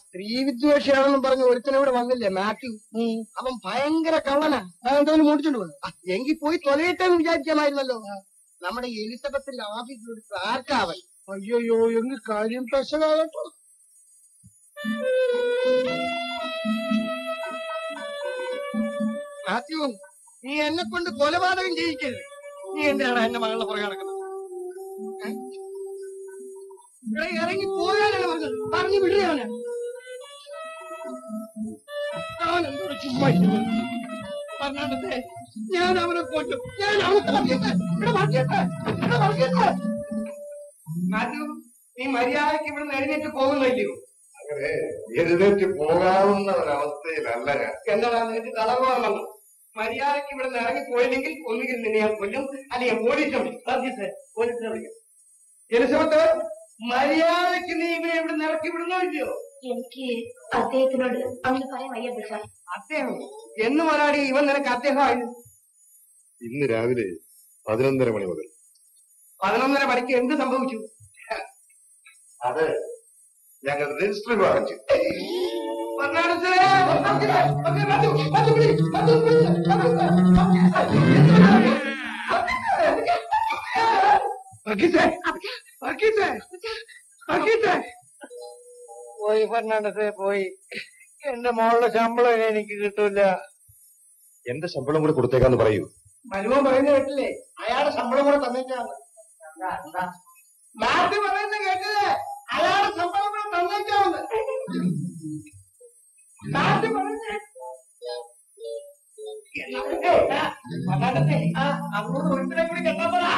സ്ത്രീ വിദ്വേഷിയാണെന്നും പറഞ്ഞ് ഒരുത്തനവിടെ വന്നില്ലേ മാത്യു അവൻ ഭയങ്കര കള്ളനാ അതെന്തായാലും മോടിച്ചോണ്ട് പോയി ആ, എങ്കിൽ പോയി തൊലയിട്ടെന്ന് വിചാരിക്കാമായിരുന്നല്ലോ നമ്മുടെ എലിസബത്തിന്റെ ഓഫീസിൽ ആർക്കാവൻ അയ്യോ എങ്കിൽ കാര്യം പെശകാകട്ടോ മാത്യു നീ എന്നെ കൊണ്ട് കൊലപാതകം ചെയ്യിക്കരുത് നീ എന്തിനാണ് എന്റെ മകളുടെ പുറകെ നടക്കുന്നത് ഏ? ഇവിടെ ഇറങ്ങി പോകാനാണ് പറഞ്ഞത് പറഞ്ഞു വിടുകയാണ് അവൻ എന്തോട് ചുമ്മാ ഇരിക്കുന്നു. പറഞ്ഞാണ്ടത്തെ ഞാൻ അവനെ കൊല്ലും ഞാൻ അവനെ കൊല്ലിട്ട് ഇവിടെ മാറ്റിയിട്ട് ഇവിടെ മാറ്റിയിട്ട് മാത്യു നീ മര്യാദയ്ക്ക് ഇവിടെ എഴുന്നേറ്റ് പോകുന്നില്ലയോ അങ്ങനെ എഴുന്നേറ്റ് പോകാവുന്ന ഒരവസ്ഥയിലല്ല ഞാൻ എന്നതാ നിനക്ക് കളവാണെന്ന് മര്യാദയ്ക്ക് ഇവിടെ നിന്ന് ഇറങ്ങി പോയില്ലെങ്കിൽ ഒന്നുകിൽ നിന്നെ ഞാൻ കൊല്ലും അല്ലെങ്കിൽ പോലീസിനെ വിളിക്കും സർജീസ് പോലീസിനെ വിളിക്കും എലിസബത്ത് മര്യാദയ്ക്ക് നീ ഇവനെ ഇവിടെ നിന്ന് ഇറക്കി വിടുന്നോ ഇല്ലയോ എനിക്ക് അദ്ദേഹത്തിനോട് അങ്ങനെ പറയാൻ വയ്യ അധ്യക്ഷ അദ്ദേഹം എന്ന് മലയാളി ഇവൻ നിനക്ക് അദ്ദേഹമായി ഇന്ന് രാവിലെ പതിനൊന്നര മണി മുതൽ പതിനൊന്നര മണിക്ക് എന്ത് സംഭവിച്ചു അത് ഞങ്ങൾ രജിസ്റ്റർ വാങ്ങിച്ചു മറുനാടത്തെ, മറുനാടത്തെ, മറുനാടത്തെ, മധു, മധു പിടി, മധു പിടി, മധു, വർഗീസേ, വർഗീസേ, വർഗീസേ. പോയി ഫെർണാണ്ടസേ പോയി എന്റെ മോളുടെ ശമ്പളം ഇനി എനിക്ക് കിട്ടൂല എന്റെ ശമ്പളം കൂടെ കൊടുത്തേക്കാന്ന് പറയൂ മരുമോൻ പറയുന്നത് കേട്ടില്ലേ അയാളുടെ ശമ്പളം കൂടെ തന്നേക്കാണ് മാത്യു പറയുന്നത് കേട്ടില്ലേ അയാളുടെ ശമ്പളം കൂടെ തന്നേക്കാവുന്ന് മാത്യു പറയുന്നത് അങ്ങോട്ട് ഒരുത്തിനെ കൂടി കെട്ടാൻ പറ